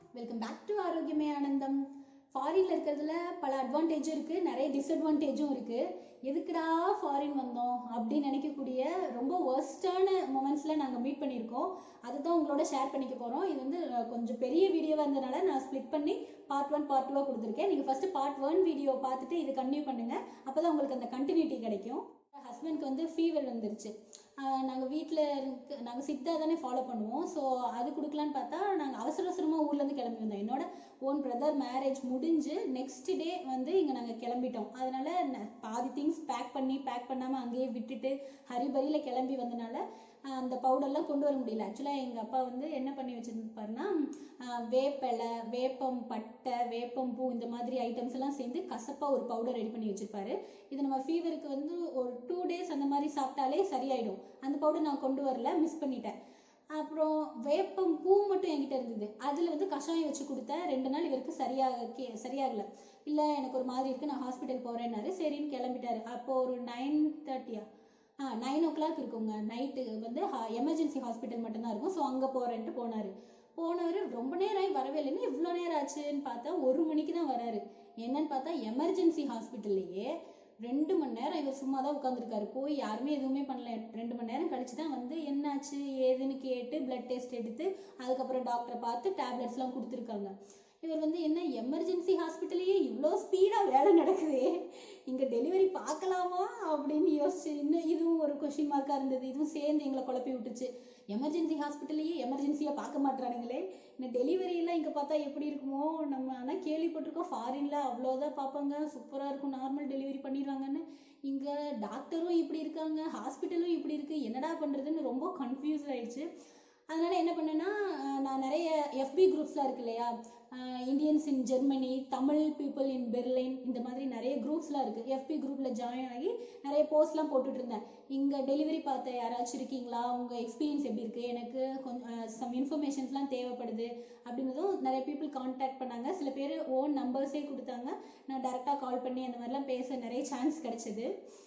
welcome back to ஆரோக்கியமே ஆனந்தம் ஃபாரின்ல இருக்கிறதுல பல அட்வான்டேஜும் இருக்கு நிறைய டிஸ்அட்வான்டேஜும் இருக்கு எதுக்குடா ஃபாரின் வந்தோம் அப்படின்னு நினைக்கக்கூடிய ரொம்ப ஒர்ஸ்டான மூமெண்ட்ஸ்ல நாங்கள் மீட் பண்ணியிருக்கோம் அதுதான் உங்களோட ஷேர் பண்ணிக்க போறோம் இது வந்து அஹ், கொஞ்சம் பெரிய வீடியோவா இருந்தனால நான் ஸ்ப்ளிட் பண்ணி பார்ட் ஒன் பார்ட் டூவாக கொடுத்துருக்கேன் நீங்கள் ஃபர்ஸ்ட் பார்ட் ஒன் வீடியோ பார்த்துட்டு இது கண்டினியூ பண்ணுங்க அப்பதான் உங்களுக்கு அந்த கண்டினியூட்டி கிடைக்கும் ஹஸ்பண்ட்க்கு வந்து ஃபீவர் வந்துருச்சு நாங்கள் வீட்டில் இருக்கு நாங்கள் சித்தா தானே ஃபாலோ பண்ணுவோம் ஸோ அது கொடுக்கலான்னு பார்த்தா நாங்கள் அவசர அவசரமாக ஊர்லேருந்து கிளம்பி வந்தோம் என்னோட ஓன் பிரதர் மேரேஜ் முடிஞ்சு நெக்ஸ்ட் டே வந்து இங்கே நாங்கள் கிளம்பிட்டோம் அதனால ந- பாதி திங்ஸ் பேக் பண்ணி பேக் பண்ணாமல் அங்கேயே விட்டுட்டு ஹரிபரியில் கிளம்பி வந்தனால ஆஹ் அந்த பவுடர்லாம் கொண்டு வர முடியல ஆக்சுவலாக எங்கள் அப்பா வந்து என்ன பண்ணி வச்சிருப்பாருன்னா ஆஹ் வேப்பிலை வேப்பம் பட்டை வேப்பம் பூ இந்த மாதிரி ஐட்டம்ஸ் எல்லாம் சேர்ந்து கசப்பாக ஒரு பவுடர் ரெடி பண்ணி வச்சிருப்பாரு இது நம்ம ஃபீவருக்கு வந்து ஒரு டூ டேஸ் அந்த மாதிரி சாப்பிட்டாலே சரியாயிடும் அந்த பவுடர் நான் கொண்டு வரல மிஸ் பண்ணிட்டேன் அப்புறம் வேப்பம் பூ மட்டும் என்கிட்ட இருந்தது அதில் வந்து கஷாயம் வச்சு கொடுத்தேன் ரெண்டு நாள் இவருக்கு சரியாக கே சரியாகல இல்லை எனக்கு ஒரு மாதிரி இருக்கு நான் ஹாஸ்பிட்டல் போறேன்னாரு சரின்னு கிளம்பிட்டாரு அப்போ ஒரு நைன் தேர்ட்டியா ஆ நைன் ஓ கிளாக் இருக்குங்க நைட்டு வந்து எமர்ஜென்சி ஹாஸ்பிட்டல் மட்டும்தான் இருக்கும் ஸோ அங்கே போகிறேன்ட்டு போனார் போனவர் ரொம்ப நேரம் ஆகி வரவே இல்லைன்னு இவ்வளோ நேரம் ஆச்சுன்னு பார்த்தா ஒரு மணிக்கு தான் வராரு என்னன்னு பார்த்தா எமர்ஜென்சி ஹாஸ்பிட்டல்லையே ரெண்டு மணி நேரம் இவர் சும்மா தான் உட்காந்துருக்காரு போய் யாருமே எதுவுமே பண்ணல ரெண்டு மணி நேரம் கழிச்சு தான் வந்து என்னாச்சு ஏதுன்னு கேட்டு பிளட் டெஸ்ட் எடுத்து அதுக்கப்புறம் டாக்டரை பார்த்து டேப்லெட்ஸ்லாம் கொடுத்துருக்காங்க இவர் வந்து என்ன எமர்ஜென்சி ஹாஸ்பிட்டல்லையே இவ்வளோ ஸ்பீடாக வேலை நடக்குதே இங்கே டெலிவரி பார்க்கலாமா அப்படின்னு யோசிச்சு இன்னும் இதுவும் ஒரு கொஷின் மார்க்காக இருந்தது இதுவும் சேர்ந்து எங்களை குழப்பி விட்டுச்சு எமர்ஜென்சி ஹாஸ்பிட்டல்லையே எமர்ஜென்சியாக பார்க்க மாட்றானுங்களே இந்த டெலிவரி எல்லாம் இங்கே பார்த்தா எப்படி இருக்குமோ நம்ம ஆனால் கேள்விப்பட்டிருக்கோம் ஃபாரின்ல அவ்வளோதான் பார்ப்பாங்க சூப்பராக இருக்கும் நார்மல் டெலிவரி பண்ணிடுவாங்கன்னு இங்கே டாக்டரும் இப்படி இருக்காங்க ஹாஸ்பிட்டலும் இப்படி இருக்கு என்னடா பண்ணுறதுன்னு ரொம்ப கன்ஃபியூஸ் ஆயிடுச்சு அதனால என்ன பண்ணேன்னா அஹ் நான் நிறைய எஃபி குரூப்ஸ்லாம் இருக்கு இல்லையா Indians in Germany Tamil people in Berlin இந்த மாதிரி நிறைய குரூப்ஸ்லாம் இருக்கு எஃபி குரூப்ல ஜாயின் ஆகி நிறைய போஸ்ட்லாம் போட்டுட்டு இருந்தேன் இங்க டெலிவரி பார்த்த யாராச்சும் இருக்கீங்களா உங்க எக்ஸ்பீரியன்ஸ் எப்படி இருக்கு எனக்கு கொஞ்சம் சம் இன்ஃபர்மேஷன்ஸ்லாம் தேவைப்படுது அப்படின்றதும் நிறைய பீப்புள் காண்டாக்ட் பண்ணாங்க சில பேர் ஓன் நம்பர்ஸே கொடுத்தாங்க நான் டேரெக்டாக கால் பண்ணி அந்த மாதிரிலாம் பேச நிறைய சான்ஸ் கிடைச்சது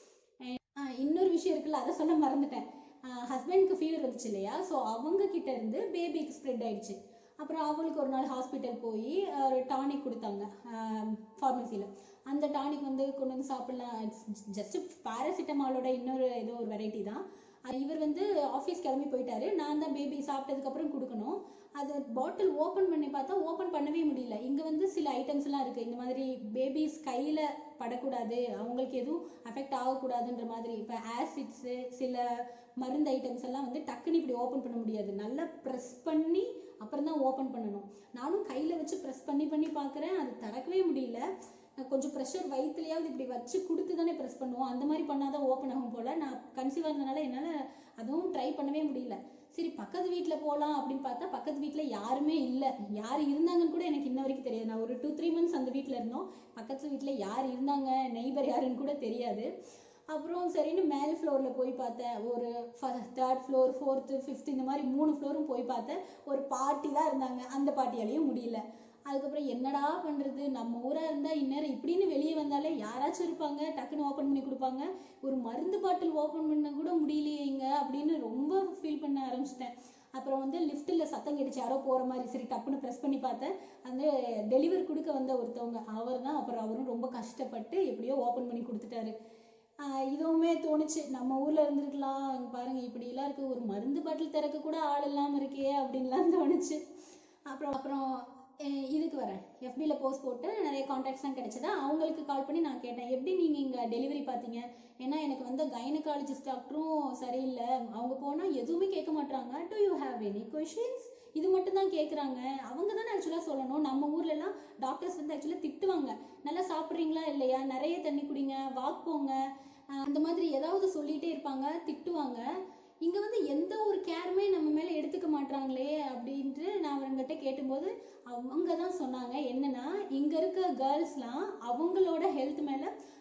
ஆஹ் இன்னொரு விஷயம் இருக்குல்ல அதை சொல்ல மறந்துட்டேன் ஹஸ்பண்ட்க்கு ஃபீவர் வந்துச்சு இல்லையா ஸோ அவங்க கிட்ட இருந்து பேபிக்கு ஸ்ப்ரெட் ஆயிடுச்சு அப்புறம் அவங்களுக்கு ஒரு நாள் ஹாஸ்பிட்டல் போய் ஒரு டானிக் கொடுத்தாங்க ஃபார்மசியில் அந்த டானிக் வந்து கொண்டு வந்து சாப்பிடலாம் ஜஸ்ட் பேராசிட்டமாலோட இன்னொரு ஏதோ ஒரு வெரைட்டி தான் அஹ் இவர் வந்து ஆஃபீஸ் கிளம்பி போயிட்டாரு நான் தான் பேபி சாப்பிட்டதுக்கப்புறம் கொடுக்கணும் அது பாட்டில் ஓப்பன் பண்ணி பார்த்தா ஓப்பன் பண்ணவே முடியல இங்கே வந்து சில ஐட்டம்ஸ் எல்லாம் இருக்கு இந்த மாதிரி பேபிஸ் கையில் படக்கூடாது அவங்களுக்கு எதுவும் அஃபெக்ட் ஆகக்கூடாதுன்ற மாதிரி இப்போ ஆசிட்ஸு சில மருந்து ஐட்டம்ஸ் எல்லாம் வந்து டக்குன்னு இப்படி ஓப்பன் பண்ண முடியாது நல்லா ப்ரெஸ் பண்ணி அப்புறம் தான் ஓப்பன் பண்ணணும் நானும் கையில் வச்சு ப்ரெஸ் பண்ணி பண்ணி பார்க்குறேன் அது திறக்கவே முடியல நான் கொஞ்சம் ப்ரெஷர் வயிற்றுலையாவது இப்படி வச்சு கொடுத்து தானே ப்ரெஸ் பண்ணுவோம் அந்த மாதிரி பண்ணாதான் ஓப்பன் ஆகும் போல் நான் கன்சீவ் இருந்தனால என்னால் அதுவும் ட்ரை பண்ணவே முடியல சரி பக்கத்து வீட்டில் போகலாம் அப்படின்னு பார்த்தா பக்கத்து வீட்டில் யாருமே இல்லை யார் இருந்தாங்கன்னு கூட எனக்கு இன்ன வரைக்கும் தெரியாது நான் ஒரு டூ த்ரீ மந்த்ஸ் அந்த வீட்டில் இருந்தோம் பக்கத்து வீட்டில் யார் இருந்தாங்க நெய்பர் யாருன்னு கூட தெரியாது அப்புறம் சரின்னு மேல் ஃப்ளோரில் போய் பார்த்தேன் ஒரு தேர்ட் ஃப்ளோர் ஃபோர்த்து ஃபிஃப்த் இந்த மாதிரி மூணு ஃப்ளோரும் போய் பார்த்தேன் ஒரு பாட்டி தான் இருந்தாங்க அந்த பாட்டியாலையும் முடியல அதுக்கப்புறம் என்னடா பண்ணுறது நம்ம ஊராக இருந்தால் இந்நேரம் இப்படின்னு வெளியே வந்தாலே யாராச்சும் இருப்பாங்க டக்குன்னு ஓப்பன் பண்ணி கொடுப்பாங்க ஒரு மருந்து பாட்டில் ஓப்பன் பண்ண கூட முடியலையே இங்க அப்படின்னு ரொம்ப ஃபீல் பண்ண ஆரம்பிச்சிட்டேன் அப்புறம் வந்து லிஃப்ட்டில் சத்தம் கேட்டுச்சு யாரோ போகிற மாதிரி சரி டப்புன்னு ப்ரெஸ் பண்ணி பார்த்தேன் அந்த டெலிவரி கொடுக்க வந்த ஒருத்தவங்க அவர் தான் அப்புறம் அவரும் ரொம்ப கஷ்டப்பட்டு எப்படியோ ஓப்பன் பண்ணி கொடுத்துட்டாரு ஆஹ் இதுவுமே தோணுச்சு நம்ம ஊர்ல இருந்திருக்கலாம் இங்க பாருங்க இப்படிலாம் இருக்கு ஒரு மருந்து பாட்டில் திறக்க கூட ஆள் இல்லாம இருக்கே அப்படின்லாம் தோணுச்சு அப்புறம் அப்புறம் அஹ் இதுக்கு வரேன் எஃபியில் போஸ்ட் போட்டு நிறைய காண்டாக்ட்ஸ்லாம் கிடைச்சதா அவங்களுக்கு கால் பண்ணி நான் கேட்டேன் எப்படி நீங்கள் இங்கே டெலிவரி பார்த்தீங்க ஏன்னா எனக்கு வந்து கைனகாலஜிஸ்ட் டாக்டரும் சரியில்லை அவங்க போனால் எதுவுமே கேட்க மாட்டாங்க do you have any questions இது மட்டும் தான் கேட்குறாங்க அவங்க தானே ஆக்சுவலாக சொல்லணும் நம்ம ஊர்லலாம் டாக்டர்ஸ் வந்து ஆக்சுவலாக திட்டுவாங்க நல்லா சாப்பிட்றீங்களா இல்லையா நிறைய தண்ணி குடிங்க வாக் போங்க அஹ் அந்த மாதிரி ஏதாவது சொல்லிகிட்டே இருப்பாங்க திட்டுவாங்க இங்கே வந்து எந்த ஒரு கேருமே நம்ம மேலே எடுத்துக்க மாட்றாங்களே அப்படின்ட்டு நான் அவங்ககிட்ட கேட்டும்போது அவங்க தான் சொன்னாங்க என்னன்னா இங்கே இருக்க கேர்ள்ஸ்லாம் அவங்களோட ஹெல்த் மேலே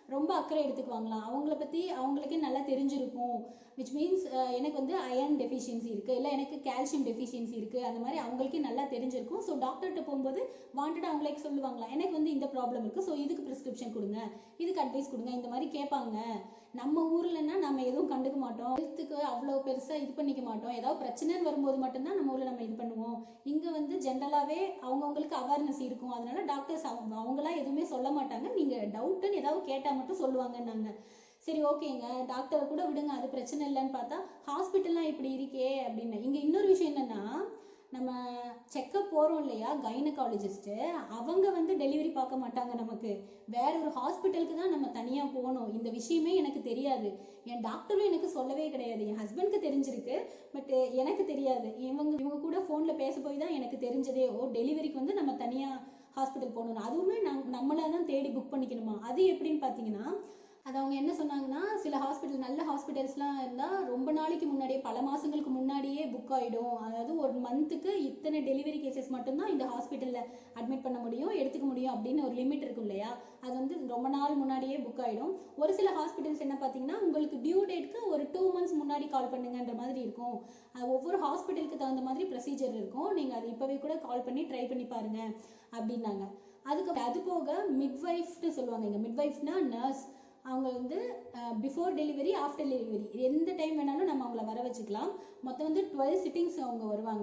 ரொம்ப அக்கறை எடுத்துக்குவாங்களாம் அவங்கள பற்றி அவங்களுக்கே நல்லா தெரிஞ்சிருக்கும் விச் மீன்ஸ் எனக்கு வந்து அயன் டெஃபிஷியன்சி இருக்குது இல்லை எனக்கு கால்சியம் டெஃபிஷியன்சி இருக்குது அந்த மாதிரி அவங்களுக்கே நல்லா தெரிஞ்சிருக்கும் ஸோ டாக்டர்கிட்ட போகும்போது வாண்டடாக அவங்களே சொல்லுவாங்களாம் எனக்கு வந்து இந்த ப்ராப்ளம் இருக்குது ஸோ இதுக்கு ப்ரிஸ்கிரிப்ஷன் கொடுங்க இதுக்கு அட்வைஸ் கொடுங்க இந்த மாதிரி கேட்பாங்க நம்ம ஊர்லன்னா நம்ம எதுவும் கண்டுக்க மாட்டோம் ஹெல்த்துக்கு அவ்வளோ பெருசாக இது பண்ணிக்க மாட்டோம் ஏதாவது பிரச்சனைன்னு வரும்போது மட்டும்தான் நம்ம ஊரில் நம்ம இது பண்ணுவோம் இங்கே வந்து ஜென்ரலாகவே அவங்கவுங்களுக்கு அவேர்னஸ் இருக்கும் அதனால டாக்டர்ஸ் அவங்களாம் எதுவுமே சொல்ல மாட்டாங்க நீங்கள் டவுட்டுன்னு ஏதாவது கேட்டால் மட்டும் சொல்லுவாங்கன்னாங்க சரி ஓகேங்க டாக்டர் கூட விடுங்க அது பிரச்சனை இல்லைன்னு பார்த்தா ஹாஸ்பிட்டல்லாம் இப்படி இருக்கே அப்படின்னு இங்கே இன்னொரு விஷயம் என்னன்னா நம்ம செக்கப் போகிறோம் இல்லையா கைனகாலஜிஸ்ட்டு அவங்க வந்து டெலிவரி பார்க்க மாட்டாங்க நமக்கு வேற ஒரு ஹாஸ்பிட்டலுக்கு தான் நம்ம தனியாக போகணும் இந்த விஷயமே எனக்கு தெரியாது என் டாக்டரும் எனக்கு சொல்லவே கிடையாது என் ஹஸ்பண்ட்க்கு தெரிஞ்சிருக்கு பட் எனக்கு தெரியாது இவங்க இவங்க கூட ஃபோனில் பேச போய் தான் எனக்கு தெரிஞ்சதே ஓ டெலிவரிக்கு வந்து நம்ம தனியாக ஹாஸ்பிட்டல் போகணும் அதுவுமே நம் நம்மளா தான் தேடி புக் பண்ணிக்கணுமா அது எப்படின்னு பார்த்தீங்கன்னா அது அவங்க என்ன சொன்னாங்கன்னா சில ஹாஸ்பிட்டல் நல்ல ஹாஸ்பிட்டல்ஸ்லாம் இருந்தால் ரொம்ப நாளைக்கு முன்னாடியே பல மாதங்களுக்கு முன்னாடியே புக் ஆகிடும் அதாவது ஒரு மந்த்துக்கு இத்தனை டெலிவரி கேசஸ் மட்டும்தான் இந்த ஹாஸ்பிட்டலில் அட்மிட் பண்ண முடியும் எடுத்துக்க முடியும் அப்படின்னு ஒரு லிமிட் இருக்கும் இல்லையா அது வந்து ரொம்ப நாள் முன்னாடியே புக் ஆகிடும் ஒரு சில ஹாஸ்பிட்டல்ஸ் என்ன பார்த்தீங்கன்னா உங்களுக்கு டியூ டேட்க்கு ஒரு டூ மந்த்ஸ் முன்னாடி கால் பண்ணுங்கன்ற மாதிரி இருக்கும் ஒவ்வொரு ஹாஸ்பிட்டலுக்கு தகுந்த மாதிரி ப்ரொசீஜர் இருக்கும் நீங்கள் அது இப்போவே கூட கால் பண்ணி ட்ரை பண்ணி பாருங்க அப்படின்னாங்க அதுக்கு அது போக மிட்வைஃப்னு சொல்லுவாங்க இங்கே மிட்வைஃப்னா நர்ஸ் அவங்க வந்து பிஃபோர் டெலிவரி ஆஃப்டர் டெலிவரி எந்த டைம் வேணாலும் நம்ம அவங்கள வர வச்சுக்கலாம் மொத்தம் வந்து டுவெல் சிட்டிங்ஸ் அவங்க வருவாங்க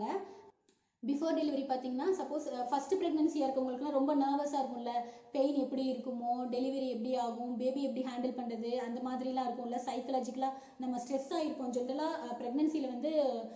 பிஃபோர் டெலிவரி பார்த்தீங்கன்னா சப்போஸ் ஃபர்ஸ்ட் ப்ரெக்னன்சியாக இருக்கவங்களுக்குலாம் ரொம்ப நர்வஸாக இருக்கும்ல பெயின் எப்படி இருக்குமோ டெலிவரி எப்படி ஆகும் பேபி எப்படி ஹேண்டில் பண்ணுறது அந்த மாதிரிலாம் இருக்கும்ல சைக்கலாஜிக்கலாக நம்ம ஸ்ட்ரெஸ் ஆகிருப்போம் ஜென்ரலாக ப்ரெக்னன்சியில் வந்து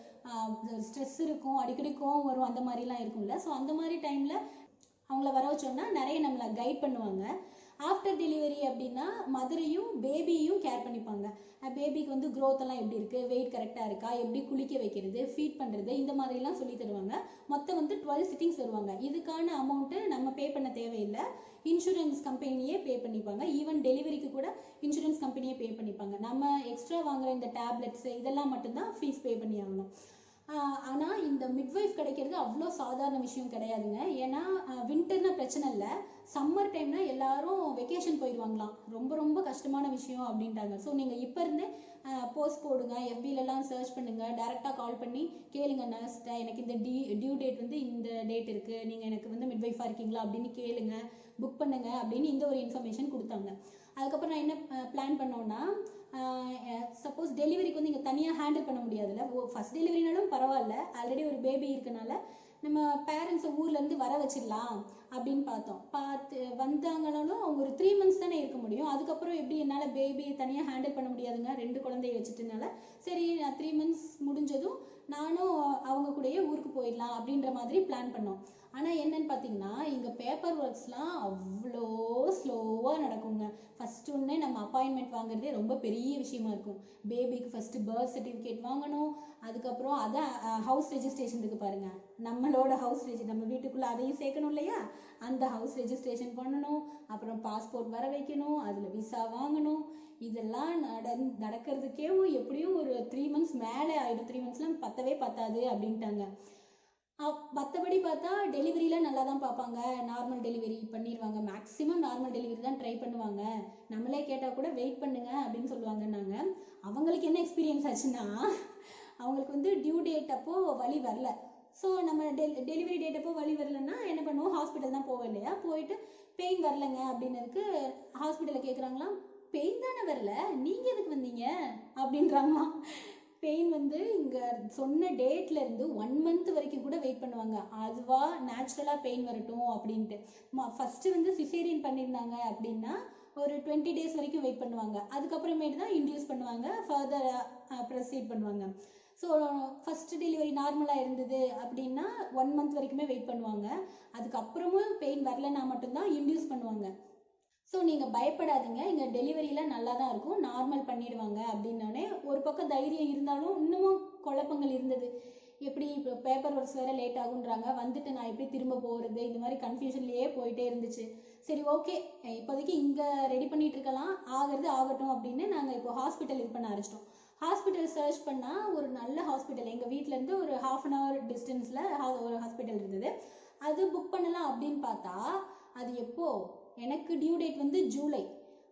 ஸ்ட்ரெஸ் இருக்கும் அடிக்கடி கோவம் வரும் அந்த மாதிரிலாம் இருக்கும்ல ஸோ அந்த மாதிரி டைமில் அவங்கள வர வச்சோம்னா நிறைய நம்மளை கைட் பண்ணுவாங்க ஆஃப்டர் டெலிவரி அப்படின்னா மதரையும் பேபியும் கேர் பண்ணிப்பாங்க பேபிக்கு வந்து growth எல்லாம் எப்படி இருக்குது வெயிட் கரெக்டாக இருக்கா எப்படி குளிக்க வைக்கிறது ஃபீட் பண்ணுறது இந்த மாதிரிலாம் சொல்லி தருவாங்க மொத்தம் வந்து டுவெல் சிட்டிங்ஸ் வருவாங்க இதுக்கான அமௌண்ட்டு நம்ம பே பண்ண தேவையில்லை இன்சூரன்ஸ் கம்பெனியே பே பண்ணிப்பாங்க ஈவன் டெலிவரிக்கு கூட இன்சூரன்ஸ் கம்பெனியே பே பண்ணிப்பாங்க நம்ம எக்ஸ்ட்ரா வாங்குற இந்த டேப்லெட்ஸ் இதெல்லாம் மட்டும்தான் ஃபீஸ் பே பண்ணி ஆகணும் ஆஹ் ஆனா இந்த மிட்வைஃப் கிடைக்கிறது அவ்வளோ சாதாரண விஷயம் கிடையாதுங்க ஏன்னா வின்டர்னா பிரச்சனை இல்லை சம்மர் டைம்னா எல்லாரும் வெக்கேஷன் போயிடுவாங்களாம் ரொம்ப ரொம்ப கஷ்டமான விஷயம் அப்படின்ட்டாங்க ஸோ நீங்க இப்போ இருந்தே போஸ்ட் போடுங்க எஃபிலெல்லாம் சர்ச் பண்ணுங்க டேரெக்டாக கால் பண்ணி கேளுங்க நர்ஸ்ட்ட எனக்கு இந்த டி டியூ டேட் வந்து இந்த டேட் இருக்கு நீங்க எனக்கு வந்து மிட்வைஃபாக இருக்கீங்களா அப்படின்னு கேளுங்க புக் பண்ணுங்க அப்படின்னு இந்த ஒரு இன்ஃபர்மேஷன் கொடுத்தாங்க அதுக்கப்புறம் நான் என்ன பிளான் பண்ணோன்னா சப்போஸ் டெலிவரிக்கு வந்து இங்கே தனியாக ஹேண்டில் பண்ண முடியாதுல்ல ஓ ஃபஸ்ட் டெலிவரினாலும் பரவாயில்ல ஆல்ரெடி ஒரு பேபி இருக்கனால நம்ம பேரண்ட்ஸை ஊர்லேருந்து வர வச்சிடலாம் அப்படின்னு பார்த்தோம் பார்த்து வந்தாங்கனாலும் அவங்க ஒரு த்ரீ மந்த்ஸ் தானே இருக்க முடியும் அதுக்கப்புறம் எப்படி என்னால் பேபியை தனியாக ஹேண்டில் பண்ண முடியாதுங்க ரெண்டு குழந்தைய வச்சுட்டனால சரி நான் த்ரீ மந்த்ஸ் முடிஞ்சதும் நானும் அவங்க கூடயே ஊருக்கு போயிடலாம் அப்படின்ற மாதிரி பிளான் பண்ணோம் ஆனால் என்னன்னு பார்த்தீங்கன்னா இங்கே பேப்பர் ஒர்க்ஸ்லாம் அவ்வளோ ஸ்லோவாக நடக்குங்க ஃபர்ஸ்ட் ஒன்னே நம்ம அப்பாயின்மெண்ட் வாங்குறதே ரொம்ப பெரிய விஷயமா இருக்கும் பேபிக்கு ஃபர்ஸ்ட் பர்த் சர்டிஃபிகேட் வாங்கணும் அதுக்கப்புறம் அதான் ஹவுஸ் ரெஜிஸ்ட்ரேஷன் இருக்கு பாருங்க நம்மளோட ஹவுஸ் ரெஜி நம்ம வீட்டுக்குள்ள அதையும் சேர்க்கணும் இல்லையா அந்த ஹவுஸ் ரெஜிஸ்ட்ரேஷன் பண்ணணும் அப்புறம் பாஸ்போர்ட் வர வைக்கணும் அதில் விசா வாங்கணும் இதெல்லாம் நட நடக்கிறதுக்கே எப்படியும் ஒரு த்ரீ மந்த்ஸ் மேலே ஆயிடும் த்ரீ மந்த்ஸ்லாம் பத்தவே பத்தாது அப்படின்ட்டாங்க மற்றபடி பார்த்தா டெலிவரிலாம் நல்லா தான் பார்ப்பாங்க நார்மல் டெலிவரி பண்ணிடுவாங்க மேக்ஸிமம் நார்மல் டெலிவரி தான் ட்ரை பண்ணுவாங்க நம்மளே கேட்டால் கூட வெயிட் பண்ணுங்க அப்படின்னு சொல்லுவாங்க நாங்கள் அவங்களுக்கு என்ன எக்ஸ்பீரியன்ஸ் ஆச்சுன்னா அவங்களுக்கு வந்து டியூ டேட் அப்போ வலி வரல ஸோ நம்ம டெல் டெலிவரி டேட் அப்போ வலி வரலன்னா என்ன பண்ணுவோம் ஹாஸ்பிட்டல் தான் போவோம் இல்லையா போயிட்டு பெயின் வரலங்க அப்படின்னதுக்கு ஹாஸ்பிட்டலில் கேட்குறாங்களாம் பெயின் தானே வரல நீங்கள் எதுக்கு வந்தீங்க அப்படின்றாங்களாம் பெயின் வந்து இங்கே சொன்ன டேட்ல இருந்து ஒன் மந்த் வரைக்கும் கூட வெயிட் பண்ணுவாங்க அதுவா நேச்சுரலாக பெயின் வரட்டும் அப்படின்ட்டு ஃபஸ்ட்டு வந்து சிசேரியன் பண்ணியிருந்தாங்க அப்படின்னா ஒரு டுவெண்ட்டி டேஸ் வரைக்கும் வெயிட் பண்ணுவாங்க அதுக்கப்புறமேட்டு தான் இன்டியூஸ் பண்ணுவாங்க ஃபர்தர் ப்ரொசீட் பண்ணுவாங்க ஸோ ஃபர்ஸ்ட் டெலிவரி நார்மலாக இருந்தது அப்படின்னா ஒன் மந்த் வரைக்குமே வெயிட் பண்ணுவாங்க அதுக்கப்புறமும் பெயின் வரலன்னா மட்டும்தான் இன்டியூஸ் பண்ணுவாங்க ஸோ நீங்கள் பயப்படாதீங்க இங்கே டெலிவரியில் நல்லா தான் இருக்கும் நார்மல் பண்ணிடுவாங்க அப்படின்னோடனே ஒரு பக்கம் தைரியம் இருந்தாலும் இன்னமும் குழப்பங்கள் இருந்தது எப்படி இப்போ பேப்பர் ஒர்க்ஸ் வேற லேட் ஆகுன்றாங்க வந்துட்டு நான் எப்படி திரும்ப போகிறது இந்த மாதிரி கன்ஃபியூஷன்லேயே போயிட்டே இருந்துச்சு சரி ஓகே இப்போதைக்கு இங்கே ரெடி பண்ணிட்டு இருக்கலாம் ஆகிறது ஆகட்டும் அப்படின்னு நாங்கள் இப்போ ஹாஸ்பிட்டல் இது பண்ண ஆரம்பிச்சிட்டோம் ஹாஸ்பிட்டல் சர்ச் பண்ணால் ஒரு நல்ல ஹாஸ்பிட்டல் எங்கள் வீட்டிலேருந்து ஒரு ஹாஃப் அன் ஹவர் டிஸ்டன்ஸில் ஒரு ஹாஸ்பிட்டல் இருந்தது அது புக் பண்ணலாம் அப்படின்னு பார்த்தா அது எப்போ எனக்கு டியூ டேட் வந்து ஜூலை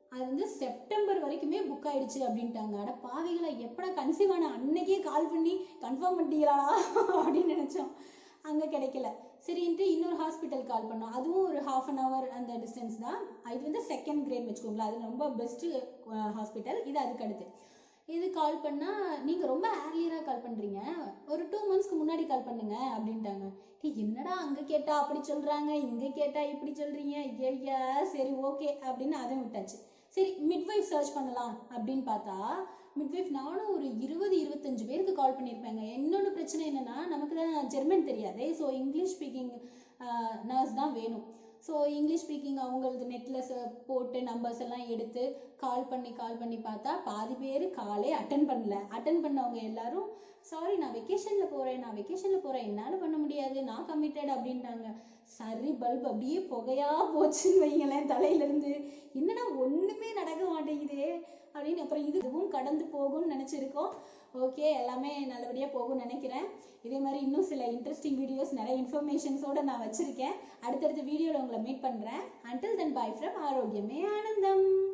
அது வந்து செப்டம்பர் வரைக்குமே புக் ஆயிடுச்சு அப்படின்ட்டாங்க அட பாவிகளா எப்படா கன்சீவ் ஆன அன்னைக்கே கால் பண்ணி கன்ஃபார்ம் பண்ணிட்டீங்களா அப்படின்னு நினைச்சோம் அங்க கிடைக்கல சரின்ட்டு இன்னொரு ஹாஸ்பிட்டல் கால் பண்ணோம் அதுவும் ஒரு ஹாஃப் அன் ஹவர் அந்த டிஸ்டன்ஸ் தான் இது வந்து செகண்ட் கிரேட் வச்சுக்கோங்களேன் அது ரொம்ப பெஸ்ட் ஹாஸ்பிட்டல் இது அதுக்கு அடுத்து இது கால் பண்ணா நீங்க ரொம்ப ஏர்லியரா கால் பண்றீங்க ஒரு டூ மந்த்ஸ்க்கு முன்னாடி கால் பண்ணுங்க அப்படின்ட்டாங்க டேய், என்னடா அங்க கேட்டா அப்படி சொல்றாங்க இங்க கேட்டா இப்படி சொல்றீங்க ஐயா சரி ஓகே அப்படின்னு அதை விட்டாச்சு சரி மிட்வைஃப் சர்ச் பண்ணலாம் அப்படின்னு பார்த்தா மிட்வைஃப் நானும் ஒரு இருபது இருபத்தஞ்சு பேருக்கு கால் பண்ணியிருப்பேங்க இன்னொன்று பிரச்சனை என்னன்னா நமக்கு தான் ஜெர்மன் தெரியாதே ஸோ இங்கிலீஷ் ஸ்பீக்கிங் நர்ஸ் தான் வேணும் ஸோ இங்கிலீஷ் ஸ்பீக்கிங் அவங்களது நெட்டில் போட்டு நம்பர்ஸ் எல்லாம் எடுத்து கால் பண்ணி கால் பண்ணி பார்த்தா பாதி பேர் காலே அட்டன் பண்ணல அட்டன் பண்ணவங்க எல்லாரும் சாரி நான் வெக்கேஷனில் போகிறேன் நான் வெக்கேஷனில் போகிறேன் என்னால் பண்ண முடியாது நான் கமிட்டட் அப்படின்ட்டாங்க சரி பல்ப் அப்படியே புகையா போச்சுன்னு வைங்களேன் தலையிலேருந்து என்னடா ஒன்றுமே நடக்க மாட்டேங்குதே அப்படின்னு அப்புறம் இது இதுவும் கடந்து போகும்னு நினச்சிருக்கோம் ஓகே எல்லாமே நல்லபடியாக போகும்னு நினைக்கிறேன் இதே மாதிரி இன்னும் சில இன்ட்ரெஸ்டிங் வீடியோஸ் நிறைய இன்ஃபர்மேஷன்ஸோட நான் வச்சிருக்கேன் அடுத்தடுத்த வீடியோவில் உங்களை மீட் பண்ணுறேன் அன்டில் தென் பாய் ஃப்ரம் ஆரோக்கியமே ஆனந்தம்